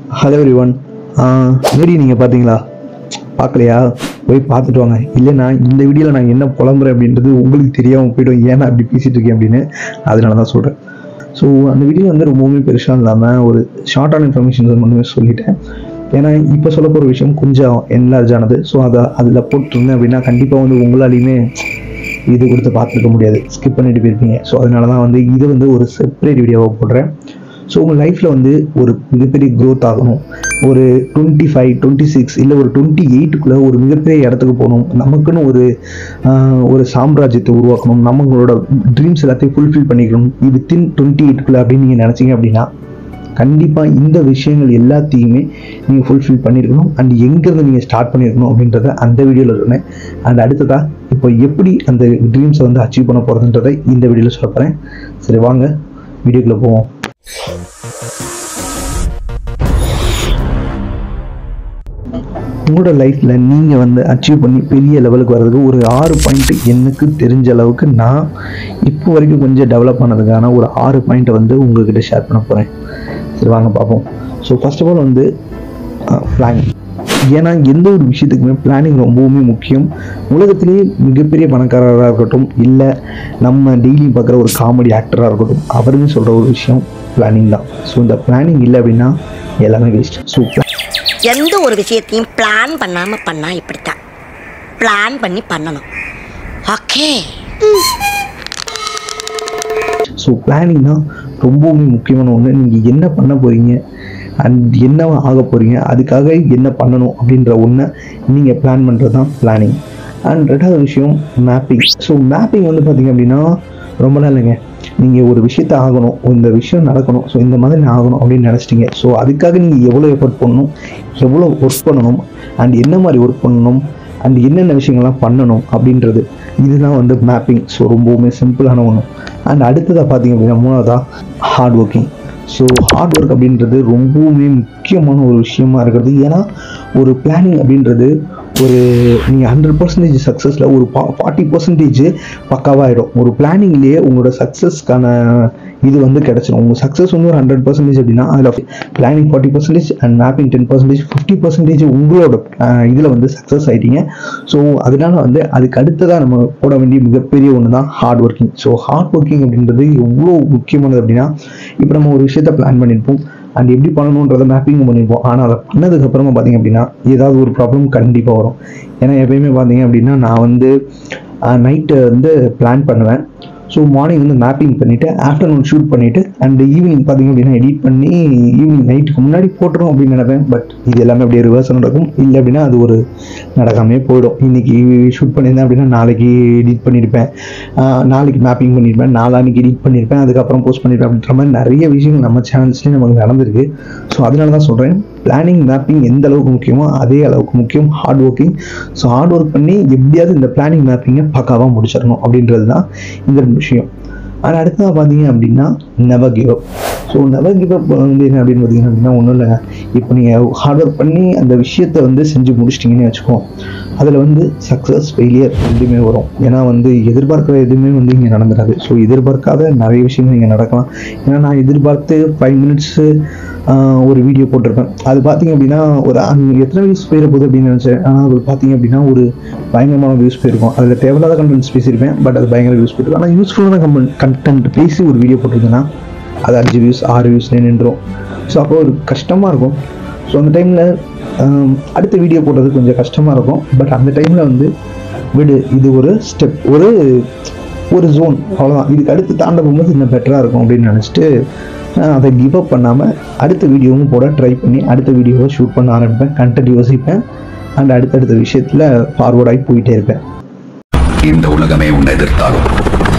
Hello every one video நீங்கள் பார்த்தீங்களா பார்க்கலையா போய் பார்த்துட்டு வாங்க இல்லைன்னா இந்த வீடியோவில் நான் என்ன புலம்புறேன் அப்படின்றது உங்களுக்கு தெரியாமல் போய்டும் ஏன் நான் அப்படி பேசிகிட்டு இருக்கேன் அப்படின்னு அதனால தான் சொல்கிறேன் ஸோ அந்த வீடியோ வந்து ரொம்பவுமே பெருசாக இல்லாமல் ஒரு ஷார்ட்டான இன்ஃபர்மேஷன் மட்டுமே சொல்லிட்டேன் ஏன்னா இப்போ சொல்ல போகிற விஷயம் கொஞ்சம் என்லார்ஜ் ஆனது ஸோ அதை அதில் போட்டிருந்தேன் அப்படின்னா கண்டிப்பாக வந்து உங்களாலையுமே இது கொடுத்து பார்த்துருக்க முடியாது ஸ்கிப் பண்ணிட்டு போயிருப்பீங்க ஸோ அதனால தான் வந்து இது வந்து ஒரு செப்பரேட் வீடியோவாக போடுறேன் ஸோ உங்கள் லைஃப்பில் வந்து ஒரு மிகப்பெரிய growth ஆகணும் ஒரு டுவெண்ட்டி ஃபைவ் டுவெண்ட்டி சிக்ஸ் இல்லை ஒரு டுவெண்ட்டி எயிட்டுக்குள்ளே ஒரு மிகப்பெரிய இடத்துக்கு போகணும் நமக்குன்னு ஒரு ஆஹ், ஒரு சாம்ராஜ்யத்தை உருவாக்கணும் நம்மளோட ட்ரீம்ஸ் எல்லாத்தையும் ஃபுல்ஃபில் பண்ணிக்கணும் வித்தின் டுவெண்ட்டி எயிட்டுக்குள்ளே அப்படின்னு நீங்கள் நினச்சிங்க அப்படின்னா கண்டிப்பாக இந்த விஷயங்கள் எல்லாத்தையுமே நீங்கள் ஃபுல்ஃபில் பண்ணியிருக்கணும் அண்ட் எங்கேருந்து நீங்கள் ஸ்டார்ட் பண்ணியிருக்கணும் அப்படின்றத அந்த வீடியோவில் சொன்னேன் அண்ட் அடுத்ததாக இப்போ எப்படி அந்த ட்ரீம்ஸை வந்து அச்சீவ் பண்ண போகிறதுன்றதை இந்த வீடியோவில் சொல்ல போகிறேன் சரி வாங்க வீடியோக்குள்ளே போவோம் உங்களோட லைஃப்பில் நீங்கள் வந்து அச்சீவ் பண்ணி பெரிய லெவலுக்கு வர்றதுக்கு ஒரு ஆறு பாயிண்ட் எனக்கு தெரிஞ்ச அளவுக்கு நான் இப்போ வரைக்கும் கொஞ்சம் டெவலப் ஆனதுக்கான ஒரு ஆறு பாயிண்ட்டை வந்து உங்ககிட்ட ஷேர் பண்ண போகிறேன் சரி வாங்க பார்ப்போம் ஸோ ஃபர்ஸ்ட் ஆஃப் ஆல் வந்து பிளானிங் ஏன்னா எந்த ஒரு விஷயத்துக்குமே பிளானிங் ரொம்பவுமே முக்கியம் உலகத்திலேயே மிகப்பெரிய பணக்காரராக இருக்கட்டும் இல்லை நம்ம டெய்லி பார்க்குற ஒரு காமெடி ஆக்டராக இருக்கட்டும் அவருமே சொல்கிற ஒரு விஷயம் பிளானிங் தான் ஸோ இந்த பிளானிங் இல்லை அப்படின்னா எல்லாமே வேஸ்ட் ஸோ எந்த ஒரு விஷயத்தையும் பிளான் பண்ணாம பண்ணா இப்படித்தான் பிளான் பண்ணி பண்ணணும் ஓகே ஸோ பிளானிங் தான் ரொம்பவுமே முக்கியமான ஒன்று நீங்கள் என்ன பண்ண போகிறீங்க அண்ட் என்ன ஆக போகிறீங்க அதுக்காக என்ன பண்ணணும் அப்படின்ற ஒன்றை நீங்கள் பிளான் பண்ணுறது தான் பிளானிங் அண்ட் ரெண்டாவது விஷயம் மேப்பிங் ஸோ மேப்பிங் வந்து பார்த்தீங்க அப்படின்னா ரொம்ப நாள் இல்லைங்க நீங்கள் ஒரு விஷயத்த ஆகணும் இந்த விஷயம் நடக்கணும் ஸோ இந்த மாதிரி நான் ஆகணும் அப்படின்னு நினச்சிட்டிங்க ஸோ அதுக்காக நீங்கள் எவ்வளோ எஃபர்ட் பண்ணணும் எவ்வளோ ஒர்க் பண்ணணும் அண்ட் என்ன மாதிரி ஒர்க் பண்ணணும் அண்ட் என்னென்ன விஷயங்கள்லாம் பண்ணணும் அப்படின்றது இதுதான் வந்து மேப்பிங் ஸோ ரொம்பவுமே சிம்பிளான ஒன்று அண்ட் அடுத்ததாக பார்த்தீங்க அப்படின்னா மூணாவதாக hard working so hard work அப்படின்றது ரொம்பவுமே முக்கியமான ஒரு விஷயமா இருக்கிறது ஏன்னா ஒரு பிளானிங் அப்படின்றது ஒரு நீங்கள் ஹண்ட்ரட் பர்சன்டேஜ் சக்ஸஸில் ஒரு பா ஃபார்ட்டி பர்சன்டேஜ் பக்காவாகிடும் ஒரு பிளானிங்லேயே உங்களோட சக்ஸஸ்க்கான இது வந்து கிடச்சிடும் உங்கள் சக்ஸஸ் வந்து ஒரு ஹண்ட்ரட் பர்சன்டேஜ் அப்படின்னா அதில் planning forty percentage and mapping ten percentage fifty percentage உங்களோட இதில் வந்து சக்ஸஸ் ஆகிட்டீங்க ஸோ அதனால வந்து அதுக்கு அடுத்ததாக நம்ம போட வேண்டிய மிகப்பெரிய ஒன்று தான் hard working so hard working அப்படின்றது எவ்வளோ முக்கியமானது அப்படின்னா இப்போ நம்ம ஒரு விஷயத்த பிளான் பண்ணியிருப்போம் அண்ட் எப்படி பண்ணணுன்றதை மேப்பிங் பண்ணியிருப்போம் ஆனால் அதை பண்ணதுக்கு அப்புறமா பார்த்தீங்க அப்படின்னா ஏதாவது ஒரு ப்ராப்ளம் கண்டிப்பாக வரும் ஏன்னா எப்பயுமே பார்த்தீங்க அப்படின்னா நான் வந்து நைட்டு வந்து பிளான் பண்ணுவேன் ஸோ மார்னிங் வந்து மேப்பிங் பண்ணிவிட்டு ஆஃப்டர்நூன் ஷூட் பண்ணிவிட்டு அண்ட் ஈவினிங் பார்த்தீங்க அப்படின்னா எடிட் பண்ணி ஈவினிங் நைட்டுக்கு முன்னாடி போட்டுரும் அப்படின்னு நினைப்பேன் பட் இது எல்லாமே அப்படியே ரிவர்ஸ் நடக்கும் இல்லை அப்படின்னா அது ஒரு நடக்காமே போயிடும் இன்னைக்கு ஷூட் பண்ணியிருந்தேன் அப்படின்னா நாளைக்கு எடிட் பண்ணியிருப்பேன் ஆஹ் நாளைக்கு மேப்பிங் பண்ணியிருப்பேன் நாளான்னைக்கு எடிட் பண்ணியிருப்பேன் அதுக்கப்புறம் போஸ்ட் பண்ணியிருப்பேன் அப்படின்ற மாதிரி நிறைய விஷயங்கள் நம்ம சேனல்ஸ்லேயும் நமக்கு நடந்திருக்கு ஸோ அதனால தான் சொல்கிறேன் பிளானிங் மேப்பிங் எந்த அளவுக்கு முக்கியமோ அதே அளவுக்கு முக்கியம் hard working so hard work பண்ணி எப்படியாவது இந்த பிளானிங் மேப்பிங்கை பக்காவாக முடிச்சிடணும் அப்படின்றது தான் இந்த ரெண்டு விஷயம் ஆனால் அடுத்ததாக பார்த்தீங்க அப்படின்னா never give up so never give up வந்து என்ன அப்படின்னு பார்த்தீங்க அப்படின்னா ஒன்றும் இல்லைங்க இப்போ நீங்கள் ஹார்ட் ஒர்க் பண்ணி அந்த விஷயத்தை வந்து செஞ்சு முடிச்சிட்டிங்கன்னு வச்சுக்கோம் அதில் வந்து சக்ஸஸ் ஃபெயிலியர் ரெண்டுமே வரும் ஏன்னா வந்து எதிர்பார்க்குற எதுவுமே வந்து இங்கே நடந்துடாது ஸோ எதிர்பார்க்காத நிறைய விஷயங்கள் இங்கே நடக்கலாம் ஏன்னா நான் எதிர்பார்த்து ஃபைவ் மினிட்ஸு ஒரு வீடியோ போட்டிருப்பேன் அது பார்த்தீங்க அப்படின்னா ஒரு அன்- எத்தனை வியூஸ் போயிட போகுது அப்படின்னு நினச்சேன் ஆனால் அது பார்த்தீங்க அப்படின்னா ஒரு பயங்கரமான வியூஸ் போயிருக்கும் அதில் தேவையில்லாத கண்டென்ட்ஸ் பேசியிருப்பேன் பட் அது பயங்கர வியூஸ் போயிருக்கும் ஆனால் யூஸ்ஃபுல்லான கமெண்ட் கண்டென்ட் பேசி ஒரு வீடியோ போட்டிருந்தேன்னா அது அஞ்சு வியூஸ் ஆறு வியூஸ்லேயே நின்றுடும் ஸோ அப்போ ஒரு கஷ்டமாக இருக்கும் ஸோ அந்த டைமில் அடுத்த வீடியோ போடுறது கொஞ்சம் கஷ்டமாக இருக்கும் பட் அந்த டைமில் வந்து விடு இது ஒரு ஸ்டெப் ஒரு ஒரு ஜோன் அவ்வளோதான் இதுக்கு அடுத்து தாண்ட போகும்போது இன்னும் பெட்டராக இருக்கும் அப்படின்னு நினச்சிட்டு நான் அதை கிவ் அப் பண்ணாமல் அடுத்த வீடியோவும் போட ட்ரை பண்ணி அடுத்த வீடியோவை ஷூட் பண்ண ஆரம்பிப்பேன் கண்டென்ட் யோசிப்பேன் அண்ட் அடுத்தடுத்த விஷயத்தில் ஃபார்வர்டாகி போயிட்டே இருப்பேன் இந்த உலகமே உன்னை எதிர்த்தாலும்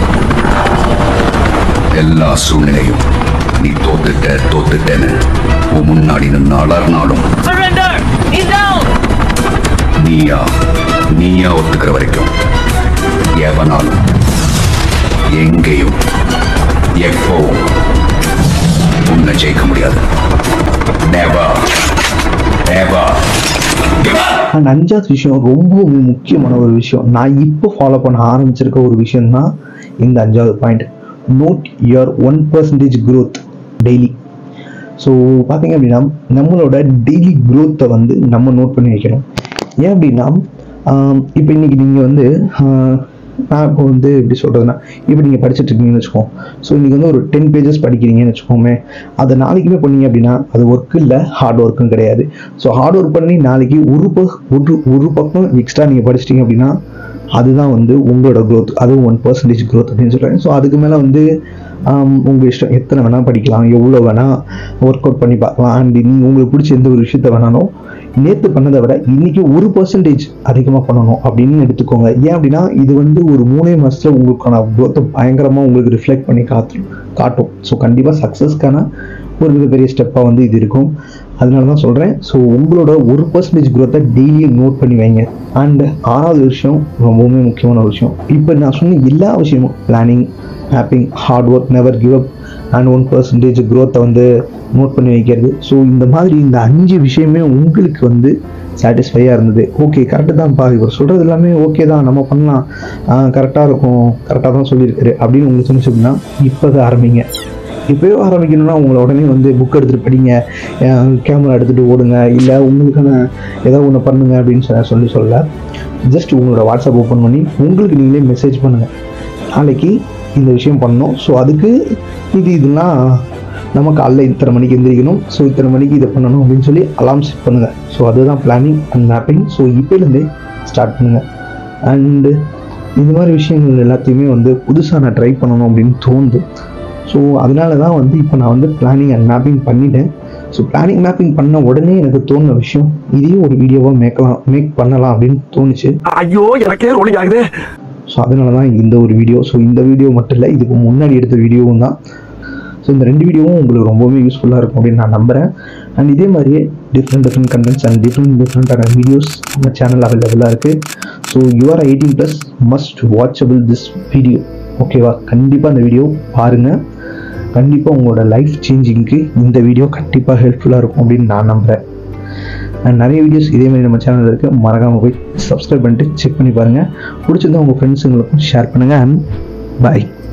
எல்லா சூழ்நிலையும் நீ தோத்துட்ட தோத்துட்டேன்னு உன் முன்னாடி நின்று அலர்னாலும் Surrender! He's down! நீயா நீயா ஒத்துக்கிற வரைக்கும் எவனாலும் எங்கேயும் எப்பவும் உன்னை ஜெயிக்க முடியாது Never. Never. Give up. And அஞ்சாவது விஷயம் ரொம்ப முக்கியமான ஒரு விஷயம் நான் இப்போ ஃபாலோ பண்ண ஆரம்பிச்சிருக்க ஒரு விஷயம் தான் இந்த அஞ்சாவது point note your one percentage growth daily so பார்த்தீங்க அப்படின்னா நம்மளோட டெய்லி growth-அ வந்து நம்ம நோட் பண்ணி வைக்கணும் ஏன் அப்படின்னா இப்போ இன்னைக்கு நீங்கள் வந்து ஆஹ், நான் இப்போ வந்து எப்படி சொல்கிறதுனா இப்போ நீங்கள் படிச்சுட்டு இருக்கீங்கன்னு வச்சுக்கோங்க ஸோ இன்றைக்கி வந்து ஒரு டென் பேஜஸ் படிக்கிறீங்கன்னு வச்சுக்கோமே அதை நாளைக்குமே பண்ணீங்க அப்படின்னா அது ஒர்க் இல்லை ஹார்ட் ஒர்க்கும் கிடையாது ஸோ ஹார்ட் ஒர்க் பண்ணி நாளைக்கு ஒரு ப- ஒரு ஒரு பக்கம் எக்ஸ்ட்ரா நீங்கள் படிச்சிட்டீங்க அப்படின்னா அதுதான் வந்து உங்களோட growth அதுவும் ஒன் பர்சன்டேஜ் growth அப்படின்னு சொல்கிறாங்க ஸோ அதுக்கு மேலே வந்து ஆம், உங்க இஷ்டம் எத்தனை வேணால் படிக்கலாம் எவ்வளோ வேணால் ஒர்க் அவுட் பண்ணி பார்க்கலாம் அண்ட் நீங்கள் உங்களுக்கு பிடிச்ச எந்த ஒரு விஷயத்த வேணாலும் நேற்று பண்ணதை விட இன்னைக்கு ஒரு பர்சன்டேஜ் அதிகமாக பண்ணணும் அப்படின்னு எடுத்துக்கோங்க ஏன் அப்படின்னா இது வந்து ஒரு மூணே மாதத்தில் உங்களுக்கான growth பயங்கரமாக உங்களுக்கு ரிஃப்ளெக்ட் பண்ணி காட்டும் காட்டும் ஸோ கண்டிப்பாக சக்ஸஸ்க்கான ஒரு மிகப்பெரிய ஸ்டெப்பாக வந்து இது இருக்கும் அதனால தான் சொல்கிறேன் ஸோ உங்களோட ஒரு பர்சன்டேஜ் growth-அ டெய்லியும் நோட் பண்ணி வைங்க அண்ட் ஆறாவது விஷயம் ரொம்பவுமே முக்கியமான ஒரு விஷயம் இப்போ நான் சொன்ன எல்லா விஷயமும் planning mapping hard work never give up and one percentage growth-அ வந்து நோட் பண்ணி வைக்கிறது ஸோ இந்த மாதிரி இந்த அஞ்சு விஷயமே உங்களுக்கு வந்து சாட்டிஸ்ஃபையாக இருந்தது ஓகே கரெக்டு தான்ப்பா இவர் சொல்கிறது எல்லாமே ஓகே தான் நம்ம பண்ணலாம் கரெக்டாக இருக்கும் கரெக்டாக தான் சொல்லியிருக்காரு அப்படின்னு உங்களுக்கு சொன்னிச்சு அப்படின்னா இப்போ ஆரம்பிங்க இப்போயே ஆரம்பிக்கணும்னா உங்களை உடனே வந்து புக் எடுத்துகிட்டு படிங்க கேமரா எடுத்துகிட்டு ஓடுங்க இல்லை உங்களுக்கான ஏதோ ஒன்று பண்ணுங்க அப்படின்னு சொல்ல சொல்லி சொல்ல ஜஸ்ட் உங்களோட வாட்ஸ்அப் ஓப்பன் பண்ணி உங்களுக்கு நீங்களே மெசேஜ் பண்ணுங்கள் நாளைக்கு இந்த விஷயம் பண்ணணும் ஸோ அதுக்கு இது இதெல்லாம் நம்ம காலைல இத்தனை மணிக்கு எந்திரிக்கணும் ஸோ இத்தனை மணிக்கு இதை பண்ணணும் அப்படின்னு சொல்லி அலாம் செட் பண்ணுங்கள் ஸோ அதுதான் பிளானிங் அண்ட் மேப்பிங் ஸோ இப்போலேருந்தே ஸ்டார்ட் பண்ணுங்கள் அண்டு இந்த மாதிரி விஷயங்கள் எல்லாத்தையுமே வந்து புதுசாக நான் ட்ரை பண்ணணும் அப்படின்னு தோணுது ஸோ அதனால தான் வந்து இப்போ நான் வந்து பிளானிங் அண்ட் மேப்பிங் பண்ணிட்டேன் ஸோ பிளானிங் மேப்பிங் பண்ண உடனே எனக்கு தோணுன விஷயம் இதையும் ஒரு வீடியோவாக மேக்கலாம் மேக் பண்ணலாம் அப்படின்னு தோணுச்சு ஐயோ எனக்கே ரோலிங் ஆகுது ஸோ அதனால தான் இந்த ஒரு வீடியோ ஸோ இந்த வீடியோ மட்டும் இல்லை இதுக்கு முன்னாடி எடுத்த வீடியோவும் தான் ஸோ இந்த ரெண்டு வீடியோவும் உங்களுக்கு ரொம்பவே யூஸ்ஃபுல்லாக இருக்கும் அப்படின்னு நான் நம்புகிறேன் அண்ட் இதே மாதிரியே different different contents and different டிஃப்ரெண்ட்டான வீடியோஸ் நம்ம சேனல் அவைலபிளாக இருக்குது so you're eighteen plus must watchable this video ஓகேவா கண்டிப்பாக இந்த வீடியோ பாருங்கள் கண்டிப்பாக உங்களோட லைஃப் சேஞ்சிங்க்கு இந்த வீடியோ கண்டிப்பாக ஹெல்ப்ஃபுல்லாக இருக்கும் அப்படின்னு நான் நம்புகிறேன் அண்ட் நிறைய வீடியோஸ் இதே மாதிரி நம்ம சேனலில் இருக்குது மறக்காமல் போய் சப்ஸ்கிரைப் பண்ணிட்டு செக் பண்ணி பாருங்கள் பிடிச்சிருந்தா உங்கள் ஃப்ரெண்ட்ஸுங்களுக்கும் ஷேர் பண்ணுங்கள் அண்ட் பாய்